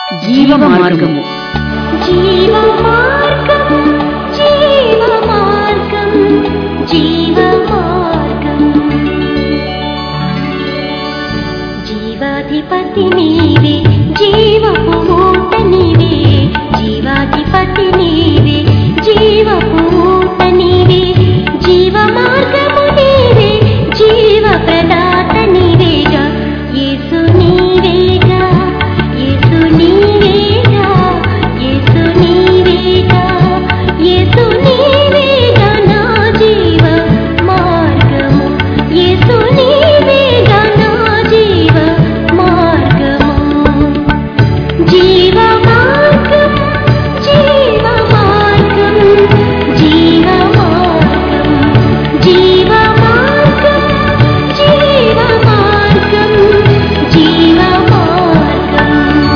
జీవ మార్గము జీవమార్గం జీవమార్గం జీవమార్గం జీవాధిపతి నీవే జీవపు ఊట నీవే జీవాధిపతి నీవే జీవపు ఊట నీవే జీవమార్గము నీవే జీవ ప్రదాత నీవేగా యేసు నీవేగా యేసు నీవేగా యేసు నీవేగా యేసు నీవేగా నా జీవ మార్గము యేసు నీవేగా నా జీవ మార్గము జీవ మార్గం జీవ మార్గం జీవ మార్గం జీవ మార్గం జీవ మార్గం జీవ మార్గం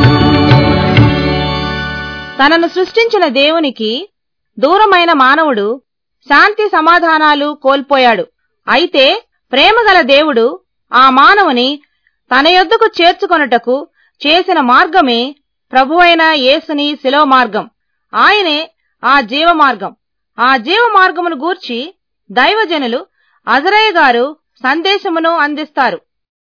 తనను సృష్టించిన దేవునికి దూరమైన మానవుడు శాంతి సమాధానాలు కోల్పోయాడు అయితే ప్రేమగల దేవుడు ఆ మానవుని తన యొద్దకు చేర్చుకొనుటకు చేసిన మార్గమే ప్రభువైన యేసుని శిలో మార్గం ఆయనే ఆ జీవ మార్గం ఆ జీవ మార్గమును గూర్చి దైవజనులు అజరయ్య గారు సందేశమును అందిస్తారు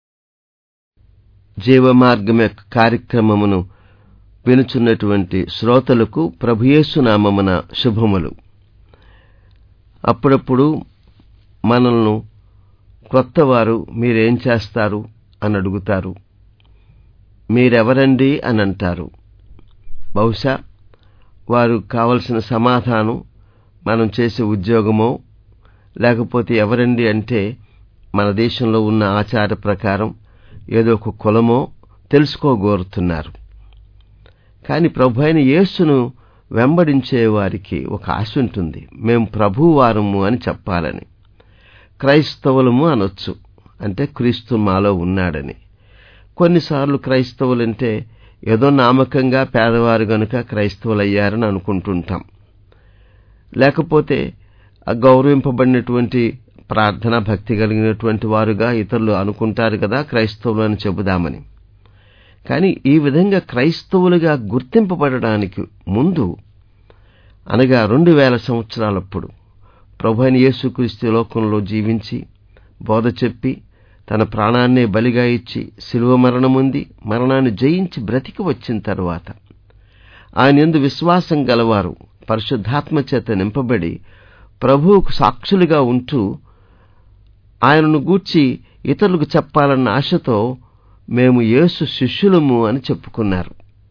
జీవమార్గం యొక్క కార్యక్రమమును వినుచున్నటువంటి శ్రోతలకు ప్రభుయేసు నామమున శుభములు అప్పుడప్పుడు మనల్ని కొత్తవారు మీరేం చేస్తారు అని అడుగుతారు మీరెవరండి అని అంటారు బహుశా వారు కావలసిన సమాధానం మనం చేసే ఉద్యోగమో లేకపోతే ఎవరండి అంటే మన దేశంలో ఉన్న ఆచార ప్రకారం ఏదో ఒక కులమో తెలుసుకోగోరుతున్నారు కానీ ప్రభు అయిన యేసును వెంబడించే వారికి ఒక ఆశ ఉంటుంది మేము ప్రభువారము అని చెప్పాలని క్రైస్తవులము అనొచ్చు అంటే క్రీస్తు మాలో ఉన్నాడని కొన్నిసార్లు క్రైస్తవులంటే ఏదో నామకంగా పేదవారు గనుక క్రైస్తవులయ్యారని అనుకుంటుంటాం లేకపోతే ఆ గౌరవింపబడినటువంటి ప్రార్థన భక్తి కలిగినటువంటి వారుగా ఇతరులు అనుకుంటారు కదా క్రైస్తవులు అని చెబుదామని కానీ ఈ విధంగా క్రైస్తవులుగా గుర్తింపబడడానికి ముందు అనగా రెండు వేల సంవత్సరాలప్పుడు ప్రభు అయిన యేసుక్రీస్తు లోకంలో జీవించి బోధ చెప్పి తన ప్రాణాన్నే బలిగా ఇచ్చి శిలువ మరణముంది మరణాన్ని జయించి బ్రతికి వచ్చిన తరువాత ఆయన ఎందు విశ్వాసం గలవారు పరిశుద్ధాత్మ చేత నింపబడి ప్రభువుకు సాక్షులుగా ఉంటూ ఆయనను గూర్చి ఇతరులకు చెప్పాలన్న ఆశతో మేము యేసు శిష్యులము అని చెప్పుకున్నారు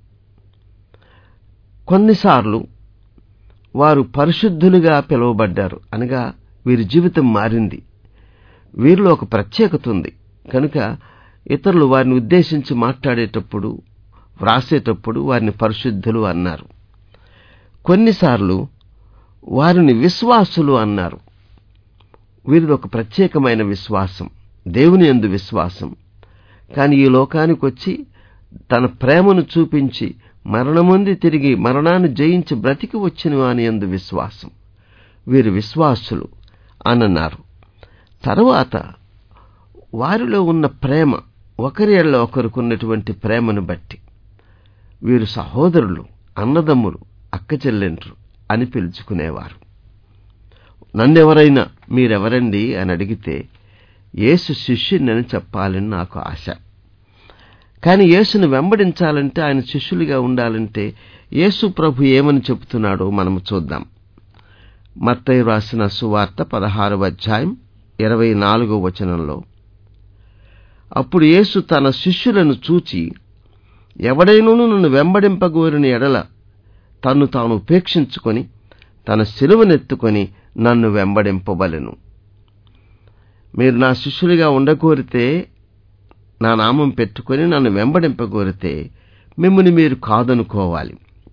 కొన్నిసార్లు వారు పరిశుద్ధులుగా పిలువబడ్డారు అనగా వీరి జీవితం మారింది వీరిలో ఒక ప్రత్యేకత ఉంది కనుక ఇతరులు వారిని ఉద్దేశించి మాట్లాడేటప్పుడు వ్రాసేటప్పుడు వారిని పరిశుద్ధులు అన్నారు కొన్నిసార్లు వారిని విశ్వాసులు అన్నారు వీరిది ఒక ప్రత్యేకమైన విశ్వాసం దేవుని యందు విశ్వాసం కానీ ఈ లోకానికి వచ్చి తన ప్రేమను చూపించి మరణముంది తిరిగి మరణాన్ని జయించి బ్రతికి వచ్చిన వాని యందు విశ్వాసం వీరు విశ్వాసులు అనన్నారు తరువాత వారిలో ఉన్న ప్రేమ ఒకరి ఎళ్ళ ఒకరికున్నటువంటి ప్రేమను బట్టి వీరు సహోదరులు అన్నదమ్ములు అక్క చెల్లెండ్రు అని పిలుచుకునేవారు నన్నెవరైనా మీరెవరండి అని అడిగితే యేసు శిష్యుని చెప్పాలని నాకు ఆశ కానీ యేసును వెంబడించాలంటే ఆయన శిష్యులుగా ఉండాలంటే యేసు ప్రభు ఏమని చెబుతున్నాడో మనము చూద్దాం మత్తయి రాసిన సువార్త పదహారవ అధ్యాయం ఇరవై నాలుగో వచనంలో అప్పుడు యేసు తన శిష్యులను చూచి ఎవడైనను నన్ను వెంబడింపగోరిన ఎడల తన్ను తాను ఉపేక్షించుకొని తన శిలువనెత్తుకొని నన్ను వెంబడింపవలెను మీరు నా శిష్యులుగా ఉండకోరితే నా నామం పెట్టుకొని నన్ను వెంబడింపగోరితే మిమ్మల్ని మీరు కాదనుకోవాలి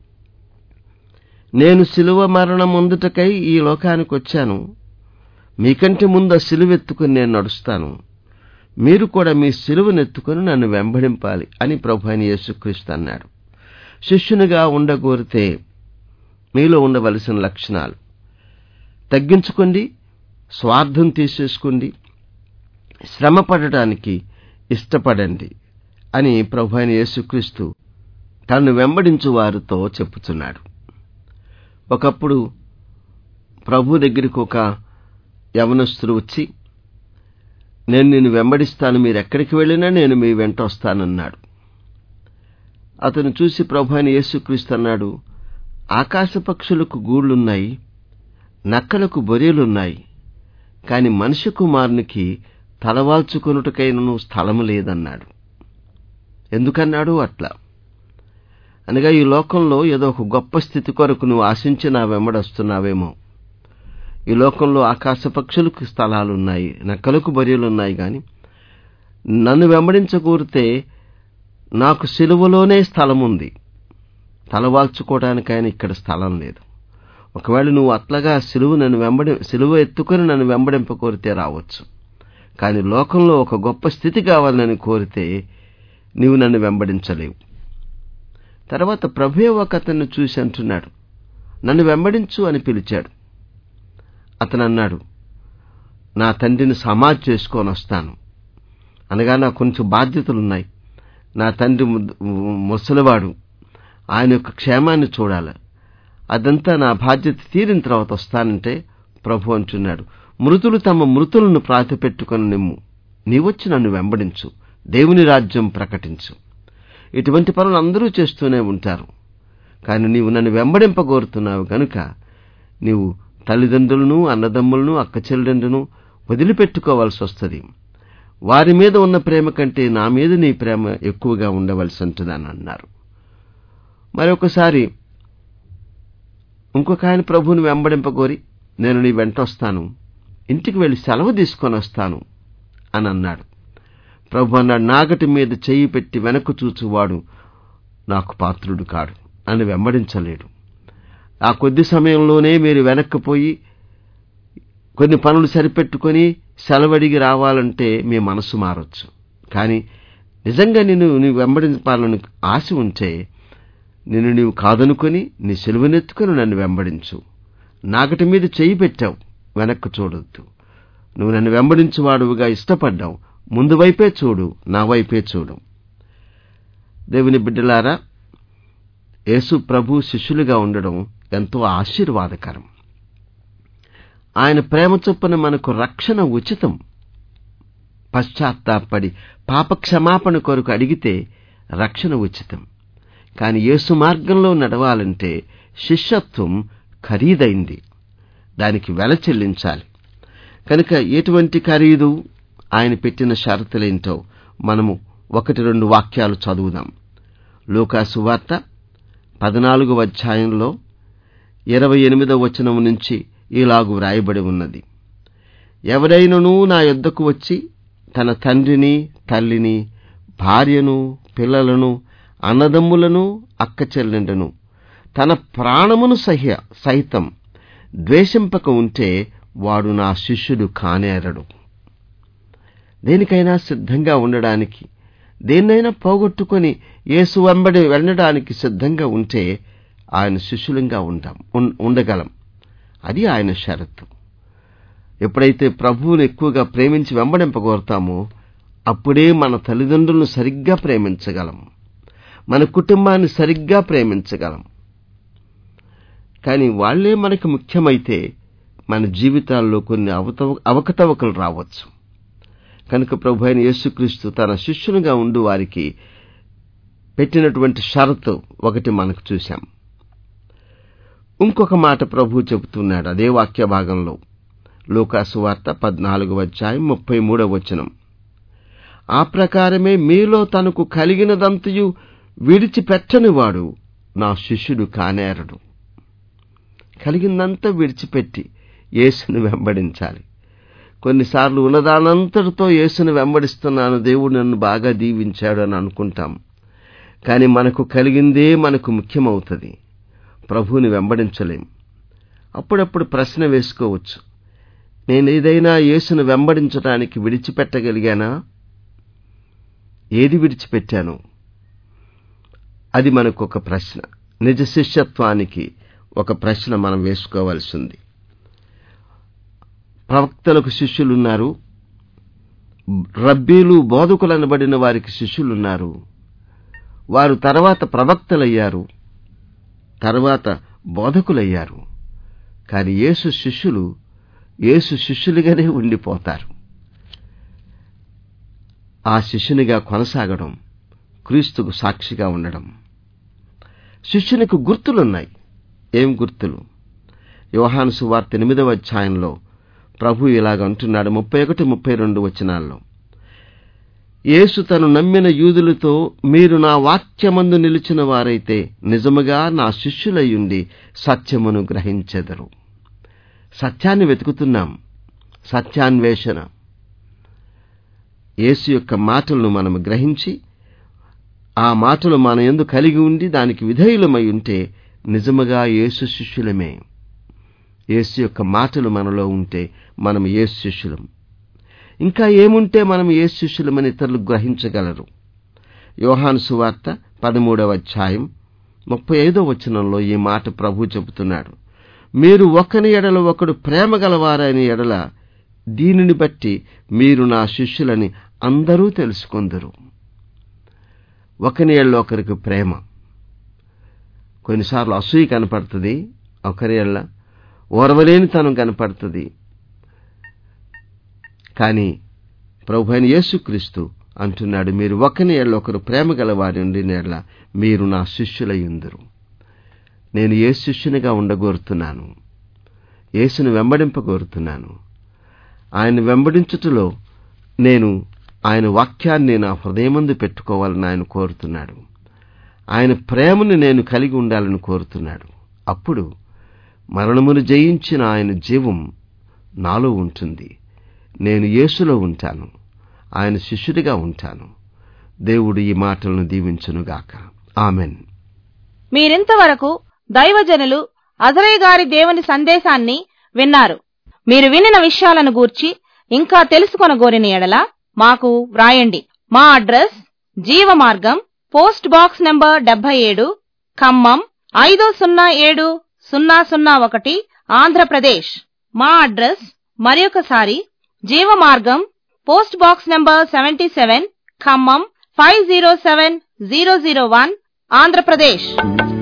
నేను శిలువ మరణం ముందుటకై ఈ లోకానికి వచ్చాను మీకంటే ముందు ఆ సిలువెత్తుకుని నేను నడుస్తాను మీరు కూడా మీ సిలువనెత్తుకుని నన్ను వెంబడింపాలి అని ప్రభు అయిన యేసుక్రీస్తు అన్నాడు శిష్యునిగా ఉండగోరితే మీలో ఉండవలసిన లక్షణాలు తగ్గించుకోండి స్వార్థం తీసేసుకోండి శ్రమ పడటానికి ఇష్టపడండి అని ప్రభు అయిన యేసుక్రీస్తు తనను వెంబడించు వారితో చెప్పుచున్నాడు ఒకప్పుడు ప్రభు దగ్గరికి ఒక యవనస్తుడు వచ్చి నేను నిన్ను వెంబడిస్తాను మీరు ఎక్కడికి వెళ్ళినా నేను మీ వెంట వస్తానన్నాడు అతను చూసి ప్రభు అని యేసుక్రీస్తు అన్నాడు ఆకాశ పక్షులకు గూళ్ళున్నాయి నక్కలకు బొరియలున్నాయి కాని మనిషి కుమారునికి తలవాల్చుకొనుటకైనను స్థలము లేదన్నాడు ఎందుకన్నాడు అట్లా అనగా ఈ లోకంలో ఏదో ఒక గొప్ప స్థితి కొరకు నువ్వు ఆశించి నా వెంబడొస్తున్నావేమో ఈ లోకంలో ఆకాశ పక్షులకు స్థలాలున్నాయి నక్కలకు బరియలున్నాయి గాని నన్ను వెంబడించకూరితే నాకు సిలువలోనే స్థలం ఉంది తలవాల్చుకోవడానికైనా ఇక్కడ స్థలం లేదు ఒకవేళ నువ్వు అట్లాగా సిలువ నన్ను వెంబడి సిలువ ఎత్తుకొని నన్ను వెంబడింపకోరితే రావచ్చు కానీ లోకంలో ఒక గొప్ప స్థితి కావాలని కోరితే నీవు నన్ను వెంబడించలేవు తర్వాత ప్రభే ఒక అతన్ని చూసి అంటున్నాడు నన్ను వెంబడించు అని పిలిచాడు అతను అన్నాడు నా తండ్రిని సమాధి చేసుకొని వస్తాను అనగా నాకు కొంచెం బాధ్యతలున్నాయి నా తండ్రి ముసలివాడు ఆయన యొక్క క్షేమాన్ని చూడాలి అదంతా నా బాధ్యత తీరిన తర్వాత వస్తానంటే ప్రభు అంటున్నాడు మృతులు తమ మృతులను ప్రాతిపెట్టుకొని నిమ్ము నీవొచ్చి నన్ను వెంబడించు దేవుని రాజ్యం ప్రకటించు ఇటువంటి పనులు అందరూ చేస్తూనే ఉంటారు కానీ నీవు నన్ను వెంబడింపగోరుతున్నావు గనుక నీవు తల్లిదండ్రులను అన్నదమ్ములను అక్క చెల్లెండును వదిలిపెట్టుకోవాల్సి వస్తుంది వారి మీద ఉన్న ప్రేమ కంటే నా మీద నీ ప్రేమ ఎక్కువగా ఉండవలసి ఉంటుందని అన్నారు మరొకసారి ఇంకొక ఆయన ప్రభువుని వెంబడింపగోరి నేను నీ వెంట వస్తాను ఇంటికి వెళ్లి సెలవు తీసుకొని వస్తాను అని అన్నాడు ప్రభు అన్నాడు నాగటి మీద చెయ్యి పెట్టి వెనక్కు చూచువాడు నాకు పాత్రుడు కాడు అని వెంబడించలేడు ఆ కొద్ది సమయంలోనే మీరు వెనక్కిపోయి కొన్ని పనులు సరిపెట్టుకొని సెలవడిగి రావాలంటే మీ మనసు మారొచ్చు కానీ నిజంగా నిన్ను నీవు వెంబడించాలని ఆశ ఉంటే నిన్ను నీవు కాదనుకొని నీ సెలువునెత్తుకొని నన్ను వెంబడించు నాగటి మీద చెయ్యి పెట్టావు వెనక్కు చూడొద్దు నువ్వు నన్ను వెంబడించువాడుగా ఇష్టపడ్డావు ముందు వైపే చూడు నా వైపే చూడు దేవుని బిడ్డలారా యేసు ప్రభు శిష్యులుగా ఉండడం ఎంతో ఆశీర్వాదకరం ఆయన ప్రేమ చొప్పున మనకు రక్షణ ఉచితం పశ్చాత్తాపడి పాప క్షమాపణ కొరకు అడిగితే రక్షణ ఉచితం కాని యేసు మార్గంలో నడవాలంటే శిష్యత్వం ఖరీదైంది దానికి వెల చెల్లించాలి కనుక ఎటువంటి ఖరీదు ఆయన పెట్టిన షరతులేంటో మనము ఒకటి రెండు వాక్యాలు చదువుదాం లూకాసు వార్త పద్నాలుగు అధ్యాయంలో ఇరవై ఎనిమిదవ వచనం నుంచి ఇలాగు వ్రాయబడి ఉన్నది ఎవరైనను నా యొద్దకు వచ్చి తన తండ్రిని తల్లిని భార్యను పిల్లలను అన్నదమ్ములను అక్క చెల్లెండను తన ప్రాణమును సహ్య సహితం ద్వేషింపక ఉంటే వాడు నా శిష్యుడు కానేరడు దేనికైనా సిద్ధంగా ఉండడానికి దేన్నైనా పోగొట్టుకొని యేసు వెంబడి వెళ్ళడానికి సిద్ధంగా ఉంటే ఆయన శిష్యులంగా ఉంటాం ఉండగలం అది ఆయన షరతు ఎప్పుడైతే ప్రభువును ఎక్కువగా ప్రేమించి వెంబడింపగోరుతామో అప్పుడే మన తల్లిదండ్రులను సరిగ్గా ప్రేమించగలం మన కుటుంబాన్ని సరిగ్గా ప్రేమించగలం కానీ వాళ్లే మనకు ముఖ్యమైతే మన జీవితాల్లో కొన్ని అవతవ అవకతవకలు రావచ్చు కనుక ప్రభు అయిన యేసుక్రీస్తు తన శిష్యునిగా ఉండు వారికి పెట్టినటువంటి షరతు ఒకటి మనకు చూశాం ఇంకొక మాట ప్రభు చెబుతున్నాడు అదే వాక్య భాగంలో లోకాసు వార్త పద్నాలుగు అధ్యాయం ముప్పై మూడవ వచనం ఆ ప్రకారమే మీలో తనకు కలిగినదంతయు విడిచిపెట్టనివాడు నా శిష్యుడు కానేరడు కలిగిందంతా విడిచిపెట్టి యేసును వెంబడించాలి కొన్నిసార్లు ఉన్నదానంతటితో యేసును వెంబడిస్తున్నాను దేవుడు నన్ను బాగా దీవించాడు అని అనుకుంటాం కానీ మనకు కలిగిందే మనకు ముఖ్యమవుతుంది ప్రభువుని వెంబడించలేం అప్పుడప్పుడు ప్రశ్న వేసుకోవచ్చు నేను ఏదైనా యేసును వెంబడించడానికి విడిచిపెట్టగలిగానా ఏది విడిచిపెట్టాను అది మనకు ఒక ప్రశ్న నిజ శిష్యత్వానికి ఒక ప్రశ్న మనం వేసుకోవాల్సి ఉంది ప్రవక్తలకు శిష్యులున్నారు రబ్బీలు బోధకులు అనబడిన వారికి శిష్యులున్నారు వారు తర్వాత ప్రవక్తలయ్యారు తర్వాత బోధకులయ్యారు కానీ యేసు శిష్యులు యేసు శిష్యులుగానే ఉండిపోతారు ఆ శిష్యునిగా కొనసాగడం క్రీస్తుకు సాక్షిగా ఉండడం శిష్యునికి గుర్తులున్నాయి ఏం గుర్తులు యోహాను సువార్త ఎనిమిదవ అధ్యాయంలో ప్రభు ఇలాగ అంటున్నాడు ముప్పై ఒకటి ముప్పై రెండు వచనాల్లో యేసు తను నమ్మిన యూదులతో మీరు నా వాక్యమందు నిలిచిన వారైతే నిజముగా నా శిష్యులయ్యుండి సత్యమును గ్రహించెదరు సత్యాన్ని వెతుకుతున్నాం సత్యాన్వేషణ యేసు యొక్క మాటలను మనం గ్రహించి ఆ మాటలు మన ఎందు కలిగి ఉండి దానికి విధేయులమై ఉంటే నిజముగా యేసు శిష్యులమే యేసు యొక్క మాటలు మనలో ఉంటే మనం యేసు శిష్యులం ఇంకా ఏముంటే మనం యేసు శిష్యులమని ఇతరులు గ్రహించగలరు యోహాను సువార్త పదమూడవ అధ్యాయం ముప్పై ఐదో వచనంలో ఈ మాట ప్రభు చెబుతున్నాడు మీరు ఒకని ఎడల ఒకడు ప్రేమ గలవారని ఎడల దీనిని బట్టి మీరు నా శిష్యులని అందరూ తెలుసుకుందరు ఒకని ఎడల ఒకరికి ప్రేమ కొన్నిసార్లు అసూయ కనపడుతుంది ఒకరి ఎడల ఓర్వలేనితనం కనపడుతుంది కానీ ప్రభు అయిన యేసుక్రీస్తు అంటున్నాడు మీరు ఒకని ఎడల ఒకరు ప్రేమ గలవారి ఉండిన మీరు నా శిష్యులయ్యుందరు నేను ఏ శిష్యునిగా ఉండగోరుతున్నాను యేసును వెంబడింపగోరుతున్నాను ఆయన వెంబడించుటలో నేను ఆయన వాక్యాన్ని నా హృదయమందు పెట్టుకోవాలని ఆయన కోరుతున్నాడు ఆయన ప్రేమను నేను కలిగి ఉండాలని కోరుతున్నాడు అప్పుడు మరణమును జయించిన ఆయన జీవం నాలో ఉంటుంది నేను యేసులో ఉంటాను ఆయన శిష్యుడిగా ఉంటాను దేవుడు ఈ మాటలను దీవించునుగాక ఆమెన్ మీరింతవరకు దైవజనులు అజరయ్య గారి దేవుని సందేశాన్ని విన్నారు మీరు వినిన విషయాలను గూర్చి ఇంకా తెలుసుకొనగోరిన ఎడల మాకు వ్రాయండి మా address Jeevamargam post box number డెబ్బై ఏడు ఖమ్మం ఐదు సున్నా ఏడు సున్నా సున్నా ఒకటి ఆంధ్రప్రదేశ్ మా అడ్రస్ మరొకసారి Jeevamargam post box number seventy seven Khammam five zero seven zero zero one Andhra Pradesh